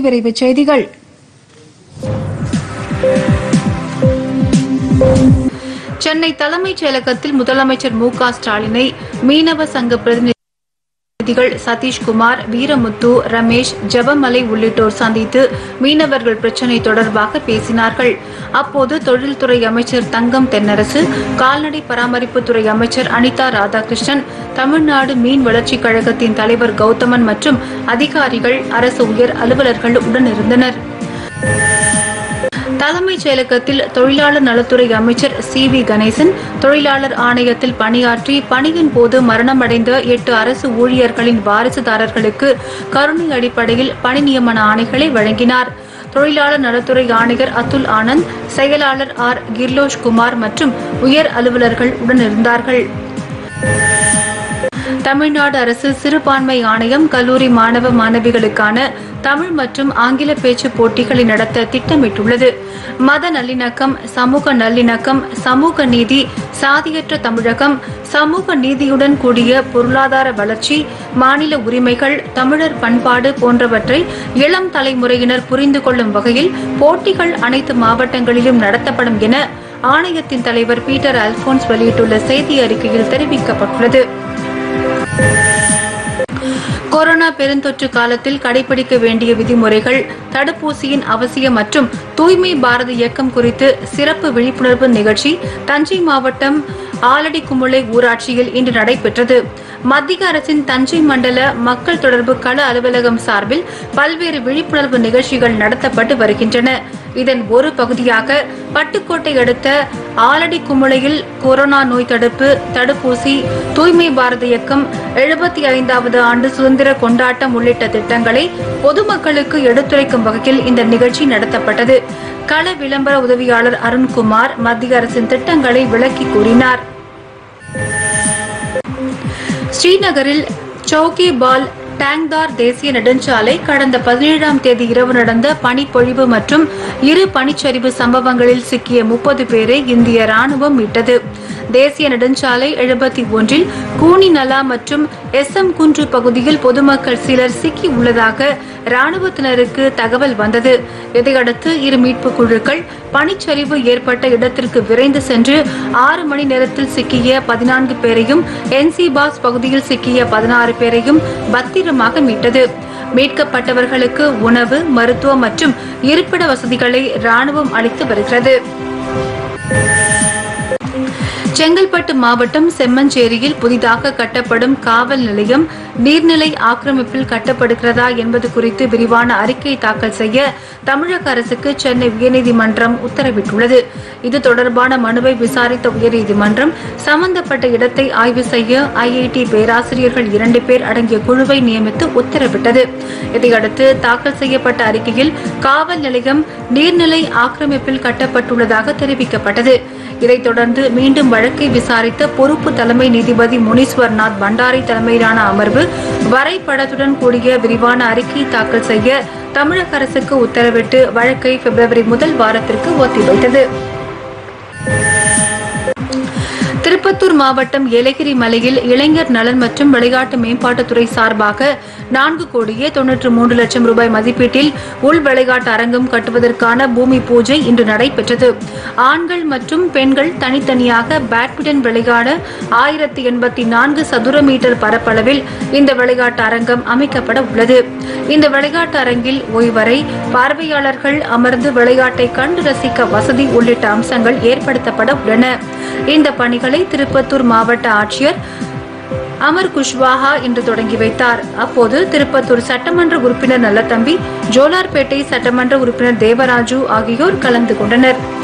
விரைவுச் செய்திகள் சென்னை தலைமைச் செயலகத்தில் முதலமைச்சர் மு க ஸ்டாலினை மீனவ சங்க பிரதிநிதிகள் சதீஷ்குமார் வீரமுத்து ரமேஷ் ஜெபமலை உள்ளிட்டோர் சந்தித்து மீனவர்கள் பிரச்சினை தொடர்பாக பேசினார்கள் அப்போது தொழில்துறை அமைச்சர் தங்கம் தென்னரசு கால்நடை பராமரிப்புத்துறை அமைச்சர் அனிதா ராதாகிருஷ்ணன் தமிழ்நாடு மீன் வளர்ச்சிக் கழகத்தின் தலைவர் கௌதமன் மற்றும் அதிகாரிகள் அரசு உயர் அலுவலர்கள் உடனிருந்தனர் தலைமைச் செயலகத்தில் தொழிலாளர் நலத்துறை அமைச்சர் சி வி கணேசன் தொழிலாளர் ஆணையத்தில் பணியாற்றி பணியின் போது மரணமடைந்த எட்டு அரசு ஊழியர்களின் வாரிசுதாரர்களுக்கு கருணை அடிப்படையில் பணி நியமன ஆணைகளை வழங்கினார் தொழிலாளர் நலத்துறை ஆணையர் அதுல் ஆனந்த் செயலாளர் ஆர் கிர்லோஷ் குமார் மற்றும் உயர் அலுவலர்கள் உடனிருந்தார்கள் தமிழ்நாடு அரசு சிறுபான்மை ஆணையம் கல்லூரி மாணவ மாணவிகளுக்கான தமிழ் மற்றும் ஆங்கில பேச்சு போட்டிகளை நடத்த திட்டமிட்டுள்ளது மத நல்லிணக்கம் சமூக நல்லிணக்கம் சமூக நீதி சாதியற்ற தமிழகம் சமூக நீதியுடன் கூடிய பொருளாதார வளர்ச்சி மாநில உரிமைகள் தமிழர் பண்பாடு போன்றவற்றை இளம் தலைமுறையினர் புரிந்து கொள்ளும் வகையில் போட்டிகள் அனைத்து மாவட்டங்களிலும் நடத்தப்படும் என ஆணையத்தின் தலைவர் பீட்டர் அல்போன்ஸ் வெளியிட்டுள்ள செய்தி அறிக்கையில் தெரிவிக்கப்பட்டுள்ளது கொரோனா பெருந்தொற்று காலத்தில் கடைபிடிக்க வேண்டிய விதிமுறைகள் தடுப்பூசியின் அவசியம் மற்றும் தூய்மை பாரத இயக்கம் குறித்து சிறப்பு விழிப்புணர்வு நிகழ்ச்சி தஞ்சை மாவட்டம் ஆலடிக்குமுளை ஊராட்சியில் இன்று நடைபெற்றது மத்திய அரசின் தஞ்சை மண்டல மக்கள் தொடர்பு கள அலுவலகம் சார்பில் பல்வேறு விழிப்புணர்வு நிகழ்ச்சிகள் நடத்தப்பட்டு வருகின்றன இதன் ஒரு பகுதியாக பட்டுக்கோட்டை அடுத்த ஆலடி குமுளையில் கொரோனா நோய் தடுப்பு தடுப்பூசி தூய்மை பாரத இயக்கம் எழுபத்தி ஐந்தாவது ஆண்டு சுதந்திர கொண்டாட்டம் உள்ளிட்ட திட்டங்களை பொதுமக்களுக்கு எடுத்துரைக்கும் வகையில் இந்த நிகழ்ச்சி நடத்தப்பட்டது கள விளம்பர உதவியாளர் அருண்குமார் மத்திய அரசின் திட்டங்களை விளக்கி கூறினார் ஸ்ரீநகரில் சௌகி பால் டேங்தார் தேசிய நெடுஞ்சாலை கடந்த பதினேழாம் தேதி இரவு நடந்த பனிப்பொழிவு மற்றும் இரு பனிச்சரிவு சம்பவங்களில் சிக்கிய முப்பது பேரை இந்திய ராணுவம் மீட்டது தேசிய நெடுஞ்சாலை எழுபத்தி ஒன்றில் கூனிநலா மற்றும் எஸ் எம் குன்று பகுதியில் பொதுமக்கள் சிலர் சிக்கி உள்ளதாக ராணுவத்தினருக்கு தகவல் வந்தது இதையடுத்து இரு மீட்பு குழுக்கள் பனிச்சரிவு ஏற்பட்ட இடத்திற்கு விரைந்து சென்று ஆறு மணி நேரத்தில் சிக்கிய பதினான்கு பேரையும் என்சிபாஸ் பகுதியில் சிக்கிய பதினாறு பேரையும் பத்திரமாக மீட்டது மீட்கப்பட்டவர்களுக்கு உணவு மருத்துவம் மற்றும் இருப்பிட வசதிகளை ராணுவம் அளித்து வருகிறது செங்கல்பட்டு மாவட்டம் செம்மஞ்சேரியில் புதிதாக கட்டப்படும் காவல் நிலையம் நீர்நிலை ஆக்கிரமிப்பில் கட்டப்படுகிறதா என்பது குறித்து விரிவான அறிக்கை தாக்கல் செய்ய தமிழக அரசுக்கு சென்னை உயர்நீதிமன்றம் உத்தரவிட்டுள்ளது இது தொடர்பான மனுவை விசாரித்த உயர்நீதிமன்றம் சம்பந்தப்பட்ட இடத்தை ஆய்வு செய்ய ஐஐடி பேராசிரியர்கள் இரண்டு பேர் அடங்கிய குழுவை நியமித்து உத்தரவிட்டது இதையடுத்து தாக்கல் செய்யப்பட்ட அறிக்கையில் காவல் நிலையம் நீர்நிலை ஆக்கிரமிப்பில் கட்டப்பட்டுள்ளதாக தெரிவிக்கப்பட்டது இதைத் தொடர்ந்து மீண்டும் வழக்கை விசாரித்த பொறுப்பு தலைமை நீதிபதி முனீஸ்வர்நாத் பண்டாரி தலைமையிலான அமர்வு வரைபடத்துடன் கூடிய விரிவான அறிக்கை தாக்கல் செய்ய தமிழக அரசுக்கு உத்தரவிட்டு வழக்கை பிப்ரவரி முதல் வாரத்திற்கு ஒத்திவைத்தது திருப்பத்தூர் மாவட்டம் ஏலகிரி மலையில் இளைஞர் நலன் மற்றும் விளையாட்டு மேம்பாட்டுத்துறை சார்பாக நான்கு கோடியே தொன்னூற்று மூன்று லட்சம் ரூபாய் மதிப்பீட்டில் உள் விளையாட்டு அரங்கம் கட்டுவதற்கான பூமி பூஜை இன்று நடைபெற்றது ஆண்கள் மற்றும் பெண்கள் தனித்தனியாக பேட்மிண்டன் விளையாட ஆயிரத்தி எண்பத்தி நான்கு சதுர மீட்டர் பரப்பளவில் இந்த விளையாட்டு அரங்கம் அமைக்கப்பட உள்ளது இந்த விளையாட்டு அரங்கில் ஓய்வறை பார்வையாளர்கள் அமர்ந்து விளையாட்டை கண்டு ரசிக்க வசதி உள்ளிட்ட அம்சங்கள் ஏற்படுத்தப்பட உள்ளன இந்த பணிகளை திருப்பத்தூர் மாவட்ட ஆட்சியர் அமர் குஷ்வாஹா இன்று தொடங்கி வைத்தார் அப்போது திருப்பத்தூர் சட்டமன்ற உறுப்பினர் நல்லதம்பி ஜோலார்பேட்டை சட்டமன்ற உறுப்பினர் தேவராஜு ஆகியோர் கலந்து கொண்டனர்